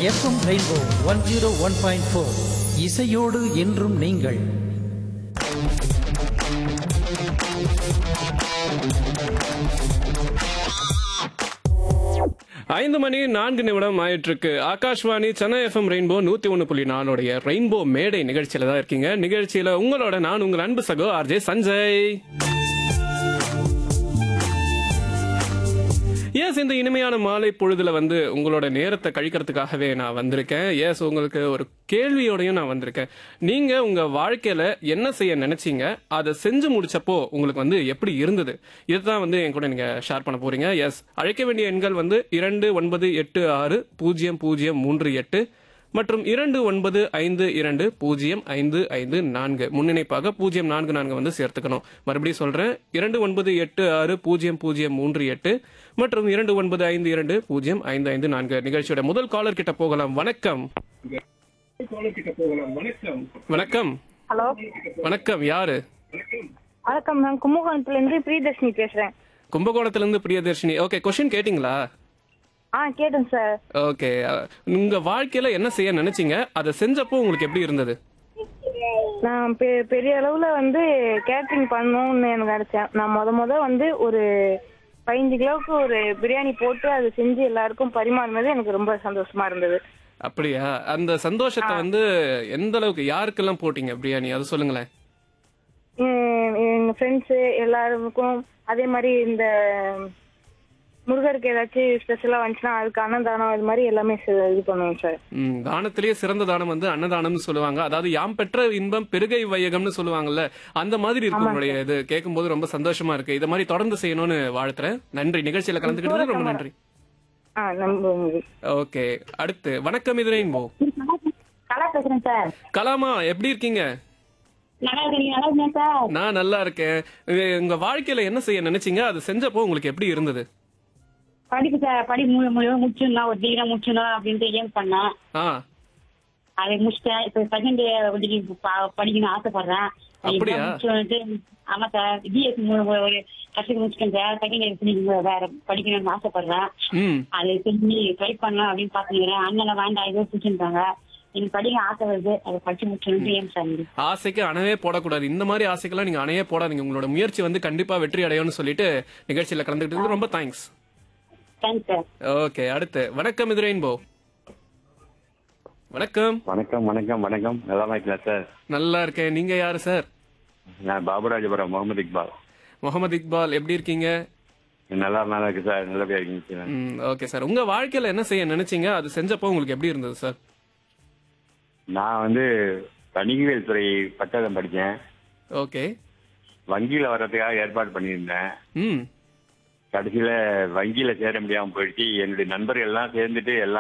FM Rainbow one zero one point four இசையோடு என்றும் நீங்கள் ஐந்து மணி நான்கு நிமிடம் ஆயிட்டு இருக்கு ஆகாஷ்வாணி சென்னை எஃப்எம் ரெயின்போ நூத்தி ஒன்னு புள்ளி நாலுடைய ரெயின்போ மேடை நிகழ்ச்சியில தான் இருக்கீங்க நிகழ்ச்சியில உங்களோட நான் உங்கள் அன்பு சகோ ஆர்ஜே சஞ்சய் எஸ் இந்த இனிமையான மாலை பொழுதுல வந்து உங்களோட நேரத்தை கழிக்கிறதுக்காகவே நான் வந்திருக்கேன் எஸ் உங்களுக்கு ஒரு கேள்வியோடையும் நான் வந்திருக்கேன் நீங்க உங்க வாழ்க்கையில என்ன செய்ய நினைச்சீங்க அதை செஞ்சு முடிச்சப்போ உங்களுக்கு வந்து எப்படி இருந்தது இதுதான் வந்து என் கூட நீங்க ஷேர் பண்ண போறீங்க எஸ் அழைக்க வேண்டிய எண்கள் வந்து இரண்டு ஒன்பது எட்டு ஆறு பூஜ்ஜியம் பூஜ்ஜியம் மூன்று எட்டு மற்றும் இரண்டு ஒன்பது ஐந்து இரண்டு பூஜ்ஜியம் ஐந்து ஐந்து நான்கு முன்னிணைப்பாக பூஜ்ஜியம் நான்கு நான்கு வந்து சேர்த்துக்கணும் மறுபடியும் சொல்றேன் இரண்டு ஒன்பது எட்டு ஆறு பூஜ்ஜியம் பூஜ்ஜியம் மூன்று எட்டு மற்றும் இரண்டு ஒன்பது ஐந்து இரண்டு பூஜ்ஜியம் ஐந்து ஐந்து நான்கு நிகழ்ச்சியோட முதல் காலர் கிட்ட போகலாம் வணக்கம் வணக்கம் ஹலோ வணக்கம் யாரு வணக்கம் நான் கும்பகோணத்துல இருந்து பிரியதர்ஷினி பேசுறேன் கும்பகோணத்துல இருந்து பிரியதர்ஷினி ஓகே கொஸ்டின் கேட்டிங்களா ஆ கேட்டேன் சார் ஓகே உங்க வாழ்க்கையில என்ன செய்ய நினைச்சீங்க அதை செஞ்சப்போ உங்களுக்கு எப்படி இருந்தது நான் பெ- பெரிய அளவுல வந்து கேட்டரிங் பண்ணணும்னு எனக்கு நினைச்சேன் நான் முத முத வந்து ஒரு பதினஞ்சு கிலோவுக்கு ஒரு பிரியாணி போட்டு அதை செஞ்சு எல்லாருக்கும் பரிமாறினது எனக்கு ரொம்ப சந்தோஷமா இருந்தது அப்படியா அந்த சந்தோஷத்தை வந்து எந்த அளவுக்கு யாருக்கெல்லாம் போட்டீங்க பிரியாணி அது சொல்லுங்களேன் எ- எங்க ஃப்ரெண்ட்ஸு எல்லாருக்கும் அதே மாதிரி இந்த முருகருக்கு ஏதாச்சும் ஸ்பெஷலா வந்துச்சுன்னா அதுக்கு அன்னதானம் இது மாதிரி எல்லாமே செ- இது பண்ணுவோம் சார் ம், தானத்திலேயே சிறந்த தானம் வந்து அன்னதானம்னு சொல்லுவாங்க அதாவது யாம் பெற்ற இன்பம் பெருகை வையகம்னு சொல்லுவாங்கல்ல அந்த மாதிரி இருக்கு உங்களுடைய இது கேட்கும்போது ரொம்ப சந்தோஷமா இருக்கு இத மாதிரி தொடர்ந்து செய்யணும்னு வாழ்த்துறேன் நன்றி நிகழ்ச்சியில கலந்துக்கிட்டது ரொம்ப நன்றி ஆ நம்ப ஓகே அடுத்து வணக்கம் இது ரெயின்போ கலா பேசுறேன் சார் கலாமா எப்படி இருக்கீங்க நல்லா இருக்கீங்க நல்லா இருக்கேன் சார் நான் நல்லா இருக்கேன் இது உங்க வாழ்க்கையில என்ன செய்ய நினைச்சீங்க அது செஞ்சப்போ உங்களுக்கு எப்படி இருந்தது படிப்பு சார் படி மு மு- முடிச்சிடணும் ஒரு டிகிரி முடிச்சிடணும் அப்படின்ட்டு ஏம் பண்ணேன் ஆ அதை முடிச்சிட்டேன் இப்போ செகண்ட் டிகிரி படிக்கணும்னு ஆசைப்படுறேன் அப்படியா? exam முடிச்சு வந்துட்டு ஆமா சார் பிஎஸ் ஒரு கற்றுக்க முடிச்சிட்டேன் சார் செகண்ட் இயர் வேற படிக்கணும்னு ஆசைப்படுறேன் ம் அதை செஞ்சு ட்ரை பண்ணலாம் அப்படின்னு பாத்துக்கிறேன் அண்ணனை வேண்டாம் ஏதோ பிடிச்சிருந்தாங்க எனக்கு படிக்க ஆசை வருது அதை படிச்சு முடிச்சோன்னு ஏம் சார் ஆசைக்கு அணையே போடக்கூடாது இந்த மாதிரி ஆசைக்கெல்லாம் நீங்க அணையே போடாதீங்க உங்களோட முயற்சி வந்து கண்டிப்பா வெற்றி அடையும்னு சொல்லிட்டு நிகழ்ச்சியில கலந்துக்கிட்டது ரொம்ப தேங்க்ஸ் தேங்க்ஸ் சார் ஓகே அடுத்து வணக்கம் இது ரெயின்போ வணக்கம் வணக்கம் வணக்கம் வணக்கம் நல்லா இருக்கலாம் சார் நல்லா இருக்கேன் நீங்க யாரு சார் நான் பாபுராஜபுரம் முகமது இக்பால் முகமது இக்பால் எப்படி இருக்கீங்க நல்லா நல்லா இருக்கு சார் நல்லபடியா இருக்கீங்க சார் ம் ஓகே சார் உங்க வாழ்க்கையில என்ன செய்ய நினைச்சீங்க அது செஞ்சப்போ உங்களுக்கு எப்படி இருந்தது சார் நான் வந்து வணிகவியல் துறை பட்டதம் படித்தேன் ஓகே வங்கியில வர்றதுக்காக ஏற்பாடு பண்ணியிருந்தேன் ம் கடைசியில வங்கியில சேர முடியாம போயிடுச்சு என்னுடைய நண்பர்கள் எல்லாம் சேர்ந்துட்டு எல்லாம்